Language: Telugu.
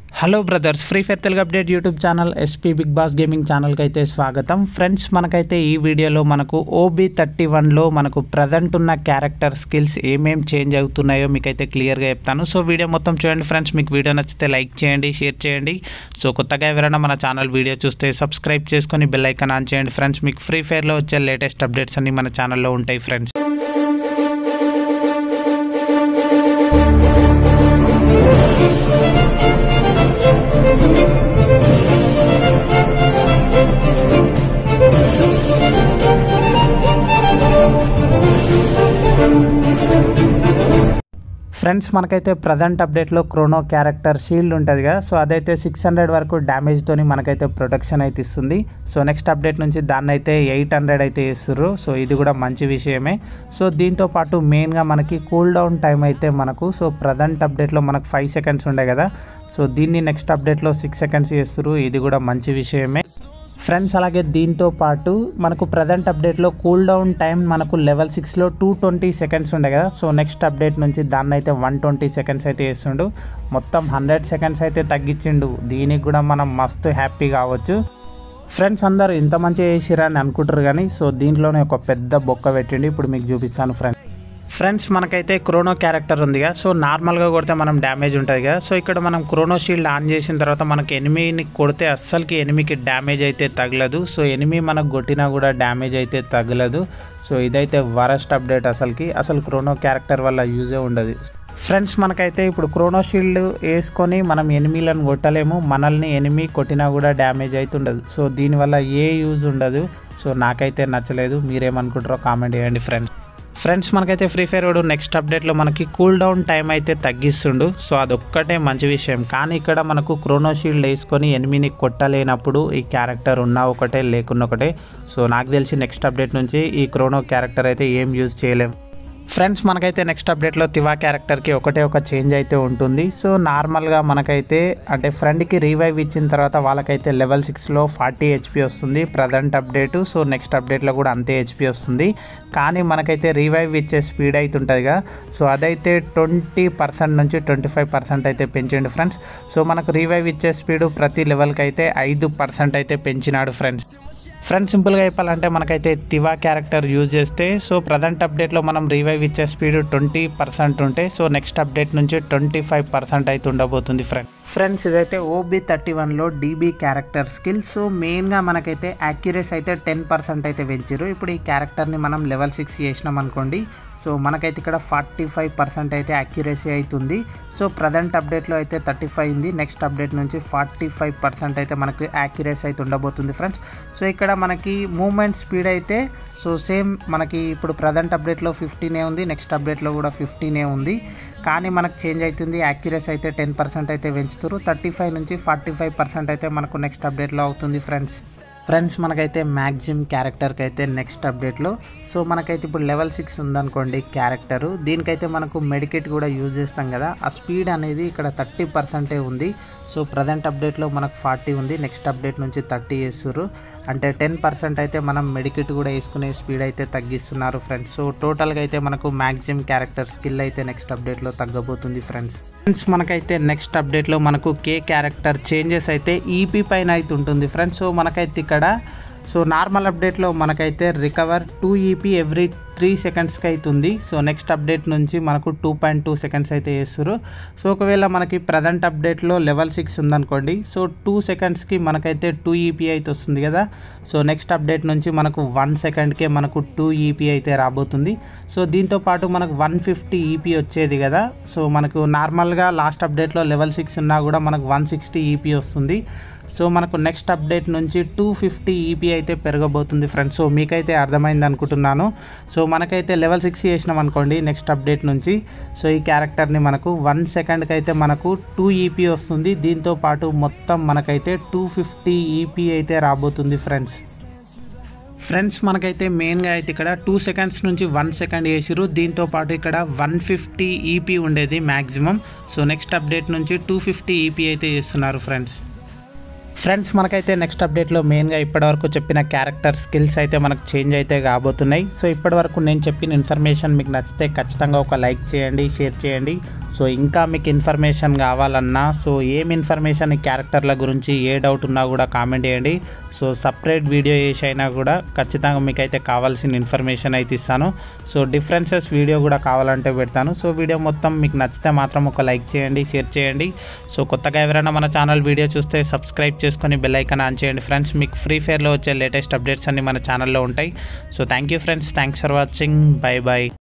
hello brothers free fire Telugu update YouTube channel SP big boss gaming ఛానల్కి అయితే స్వాగతం ఫ్రెండ్స్ మనకైతే ఈ వీడియోలో మనకు ఓబీ థర్టీ వన్లో మనకు ప్రజెంట్ ఉన్న క్యారెక్టర్ స్కిల్స్ ఏమేం చేంజ్ అవుతున్నాయో మీకైతే క్లియర్గా చెప్తాను సో వీడియో మొత్తం చూడండి ఫ్రెండ్స్ మీకు వీడియో నచ్చితే లైక్ చేయండి షేర్ చేయండి సో కొత్తగా ఎవరైనా మన ఛానల్ వీడియో చూస్తే సబ్స్క్రైబ్ చేసుకొని బెల్ ఐకాన్ ఆన్ చేయండి ఫ్రెండ్స్ మీకు ఫ్రీ ఫైర్లో వచ్చే లేటెస్ట్ అప్డేట్స్ అన్ని మన ఛానల్లో ఉంటాయి ఫ్రెండ్స్ ఫ్రెండ్స్ మనకైతే ప్రజెంట్ అప్డేట్లో క్రోనో క్యారెక్టర్ షీల్డ్ ఉంటుంది కదా సో అదైతే సిక్స్ హండ్రెడ్ వరకు డ్యామేజ్తోని మనకైతే ప్రొటెక్షన్ అయితే ఇస్తుంది సో నెక్స్ట్ అప్డేట్ నుంచి దాన్ని అయితే ఎయిట్ హండ్రెడ్ అయితే ఇస్తుర్రు సో ఇది కూడా మంచి విషయమే సో దీంతో పాటు మెయిన్గా మనకి కూల్ డౌన్ టైం అయితే మనకు సో ప్రజెంట్ అప్డేట్లో మనకు ఫైవ్ సెకండ్స్ ఉండే కదా సో దీన్ని నెక్స్ట్ అప్డేట్లో సిక్స్ సెకండ్స్ చేస్తున్నారు ఇది కూడా మంచి విషయమే ఫ్రెండ్స్ అలాగే దీంతో పాటు మనకు ప్రజెంట్ అప్డేట్లో కూల్ డౌన్ టైం మనకు లెవెల్ సిక్స్లో టూ ట్వంటీ సెకండ్స్ ఉండే కదా సో నెక్స్ట్ అప్డేట్ నుంచి దాన్ని అయితే వన్ ట్వంటీ సెకండ్స్ అయితే వేస్తుండు మొత్తం హండ్రెడ్ సెకండ్స్ అయితే తగ్గించిండు దీనికి కూడా మనం మస్తు హ్యాపీ కావచ్చు ఫ్రెండ్స్ అందరు ఇంత మంచిగా చేసిరా అని అనుకుంటారు కానీ సో దీంట్లోనే ఒక పెద్ద బొక్క పెట్టిండి ఇప్పుడు మీకు చూపిస్తాను ఫ్రెండ్స్ ఫ్రెండ్స్ మనకైతే క్రోనో క్యారెక్టర్ ఉంది కదా సో నార్మల్గా కొడితే మనం డ్యామేజ్ ఉంటుంది కదా సో ఇక్కడ మనం క్రోనో షీల్డ్ ఆన్ చేసిన తర్వాత మనకి ఎనిమిని కొడితే అస్సలకి ఎనిమికి డ్యామేజ్ అయితే తగలదు సో ఎనిమి మనకు కొట్టినా కూడా డ్యామేజ్ అయితే తగలదు సో ఇదైతే వరస్ట్ అప్డేట్ అసలుకి అసలు క్రోనో క్యారెక్టర్ వల్ల యూజే ఉండదు ఫ్రెండ్స్ మనకైతే ఇప్పుడు క్రోనో షీల్డ్ వేసుకొని మనం ఎనిమిలను కొట్టలేము మనల్ని ఎనిమి కొట్టినా కూడా డ్యామేజ్ అయితే ఉండదు సో దీనివల్ల ఏ యూజ్ ఉండదు సో నాకైతే నచ్చలేదు మీరేమనుకుంటారో కామెంట్ చేయండి ఫ్రెండ్స్ ఫ్రెండ్స్ మనకైతే ఫ్రీ ఫైర్ వాడు నెక్స్ట్ అప్డేట్లో మనకి కూల్ డౌన్ టైం అయితే తగ్గిస్తుండు సో అదొక్కటే మంచి విషయం కానీ ఇక్కడ మనకు క్రోనో షీల్డ్ వేసుకొని ఎనిమిని కొట్టలేనప్పుడు ఈ క్యారెక్టర్ ఉన్నా ఒకటే లేకున్నా ఒకటే సో నాకు తెలిసి నెక్స్ట్ అప్డేట్ నుంచి ఈ క్రోనో క్యారెక్టర్ అయితే ఏం యూజ్ చేయలేం ఫ్రెండ్స్ మనకైతే నెక్స్ట్ అప్డేట్లో తివా క్యారెక్టర్కి ఒకటే ఒక చేంజ్ అయితే ఉంటుంది సో నార్మల్గా మనకైతే అంటే ఫ్రెండ్కి రీవైవ్ ఇచ్చిన తర్వాత వాళ్ళకైతే లెవెల్ సిక్స్లో ఫార్టీ హెచ్పి వస్తుంది ప్రజెంట్ అప్డేట్ సో నెక్స్ట్ అప్డేట్లో కూడా అంతే హెచ్పి వస్తుంది కానీ మనకైతే రీవైవ్ ఇచ్చే స్పీడ్ అయితే ఉంటుంది కదా సో అదైతే ట్వంటీ పర్సెంట్ నుంచి ట్వంటీ ఫైవ్ పర్సెంట్ అయితే పెంచండి ఫ్రెండ్స్ సో మనకు రీవైవ్ ఇచ్చే స్పీడ్ ప్రతి లెవెల్కి అయితే ఐదు పర్సెంట్ అయితే పెంచినాడు ఫ్రెండ్స్ ఫ్రెండ్స్ సింపుల్గా చెప్పాలంటే మనకైతే తివా క్యారెక్టర్ యూజ్ చేస్తే సో ప్రజెంట్ అప్డేట్లో మనం రివైవ్ ఇచ్చే స్పీడ్ ట్వంటీ పర్సెంట్ ఉంటే సో నెక్స్ట్ అప్డేట్ నుంచి ట్వంటీ ఫైవ్ పర్సెంట్ అయితే ఉండబోతుంది ఫ్రెండ్స్ ఫ్రెండ్స్ ఇదైతే ఓబీ థర్టీ వన్లో డీబీ క్యారెక్టర్ స్కిల్ సో మెయిన్గా మనకైతే యాక్యురేస్ అయితే టెన్ పర్సెంట్ అయితే పెంచారు ఇప్పుడు ఈ క్యారెక్టర్ని మనం లెవెల్ సిక్స్ చేసినాం అనుకోండి సో మనకైతే ఇక్కడ ఫార్టీ ఫైవ్ పర్సెంట్ అయితే యాక్యురసీ అవుతుంది సో ప్రజెంట్ అప్డేట్లో అయితే థర్టీ ఫైవ్ ఉంది నెక్స్ట్ అప్డేట్ నుంచి ఫార్టీ ఫైవ్ పర్సెంట్ అయితే మనకి యాక్యురసీ అయితే ఉండబోతుంది ఫ్రెండ్స్ సో ఇక్కడ మనకి మూమెంట్ స్పీడ్ అయితే సో సేమ్ మనకి ఇప్పుడు ప్రజెంట్ అప్డేట్లో ఫిఫ్టీనే ఉంది నెక్స్ట్ అప్డేట్లో కూడా ఫిఫ్టీనే ఉంది కానీ మనకు చేంజ్ అవుతుంది యాక్యురసీ అయితే టెన్ పర్సెంట్ అయితే పెంచుతారు థర్టీ ఫైవ్ నుంచి ఫార్టీ ఫైవ్ పర్సెంట్ అయితే మనకు నెక్స్ట్ అప్డేట్లో అవుతుంది ఫ్రెండ్స్ ఫ్రెండ్స్ మనకైతే మ్యాక్సిమం క్యారెక్టర్కి అయితే నెక్స్ట్ అప్డేట్లో సో మనకైతే ఇప్పుడు లెవెల్ సిక్స్ ఉందనుకోండి క్యారెక్టరు దీనికైతే మనకు మెడికేట్ కూడా యూజ్ చేస్తాం కదా ఆ స్పీడ్ అనేది ఇక్కడ థర్టీ పర్సెంటే ఉంది సో ప్రజెంట్ అప్డేట్లో మనకు ఫార్టీ ఉంది నెక్స్ట్ అప్డేట్ నుంచి థర్టీ చేస్తున్నారు అంటే టెన్ పర్సెంట్ అయితే మనం మెడికేట్ కూడా వేసుకునే స్పీడ్ అయితే తగ్గిస్తున్నారు ఫ్రెండ్స్ సో టోటల్గా అయితే మనకు మ్యాక్సిమం క్యారెక్టర్ స్కిల్ అయితే నెక్స్ట్ అప్డేట్లో తగ్గబోతుంది ఫ్రెండ్స్ ఫ్రెండ్స్ మనకైతే నెక్స్ట్ అప్డేట్లో మనకు కే క్యారెక్టర్ చేంజెస్ అయితే ఈపీ పైన అయితే ఉంటుంది ఫ్రెండ్స్ సో మనకైతే ఇక్కడ సో నార్మల్ అప్డేట్లో మనకైతే recover two EP every three సెకండ్స్కి అవుతుంది సో నెక్స్ట్ అప్డేట్ నుంచి మనకు టూ పాయింట్ టూ సెకండ్స్ అయితే వేస్తారు సో ఒకవేళ మనకి ప్రజెంట్ అప్డేట్లో లెవెల్ సిక్స్ ఉందనుకోండి సో టూ సెకండ్స్కి మనకైతే టూ ఈపీ అయితే వస్తుంది కదా సో నెక్స్ట్ అప్డేట్ నుంచి మనకు వన్ సెకండ్కే మనకు టూ ఈపీ అయితే రాబోతుంది సో దీంతో పాటు మనకు వన్ ఫిఫ్టీ ఈపీ వచ్చేది కదా సో మనకు నార్మల్గా లాస్ట్ అప్డేట్లో లెవెల్ సిక్స్ ఉన్నా కూడా మనకు వన్ సిక్స్టీ ఈపీ వస్తుంది సో మనకు నెక్స్ట్ అప్డేట్ నుంచి టూ ఫిఫ్టీ ఈపీ అయితే పెరగబోతుంది ఫ్రెండ్స్ సో మీకైతే అర్థమైంది అనుకుంటున్నాను సో మనకైతే లెవెల్ సిక్స్ చేసినాం అనుకోండి నెక్స్ట్ అప్డేట్ నుంచి సో ఈ క్యారెక్టర్ని మనకు వన్ సెకండ్కి అయితే మనకు టూ ఈపీ వస్తుంది దీంతో పాటు మొత్తం మనకైతే టూ ఫిఫ్టీ ఈపీ అయితే రాబోతుంది ఫ్రెండ్స్ ఫ్రెండ్స్ మనకైతే మెయిన్గా అయితే ఇక్కడ టూ సెకండ్స్ నుంచి వన్ సెకండ్ వేసిరు దీంతో పాటు ఇక్కడ వన్ ఫిఫ్టీ ఈపీ ఉండేది మ్యాక్సిమం సో నెక్స్ట్ అప్డేట్ నుంచి టూ ఫిఫ్టీ ఈపీ అయితే చేస్తున్నారు ఫ్రెండ్స్ ఫ్రెండ్స్ మనకైతే నెక్స్ట్ అప్డేట్లో మెయిన్గా ఇప్పటివరకు చెప్పిన క్యారెక్టర్ స్కిల్స్ అయితే మనకు చేంజ్ అయితే కాబోతున్నాయి సో ఇప్పటివరకు నేను చెప్పిన ఇన్ఫర్మేషన్ మీకు నచ్చితే ఖచ్చితంగా ఒక లైక్ చేయండి షేర్ చేయండి సో ఇంకా మీకు ఇన్ఫర్మేషన్ కావాలన్నా సో ఏం ఇన్ఫర్మేషన్ ఈ క్యారెక్టర్ల గురించి ఏ డౌట్ ఉన్నా కూడా కామెంట్ చేయండి సో సపరేట్ వీడియో చేసి అయినా కూడా ఖచ్చితంగా మీకు అయితే కావాల్సిన ఇన్ఫర్మేషన్ అయితే ఇస్తాను సో డిఫరెన్సెస్ వీడియో కూడా కావాలంటే పెడతాను సో వీడియో మొత్తం మీకు నచ్చితే మాత్రం ఒక లైక్ చేయండి షేర్ చేయండి సో కొత్తగా ఎవరైనా మన ఛానల్ వీడియో చూస్తే సబ్స్క్రైబ్ చేసుకొని బెల్ ఐకాన్ ఆన్ చేయండి ఫ్రెండ్స్ మీకు ఫ్రీ ఫైర్లో వచ్చే లేటెస్ట్ అప్డేట్స్ అన్ని మన ఛానల్లో ఉంటాయి so thank you friends thanks for watching bye bye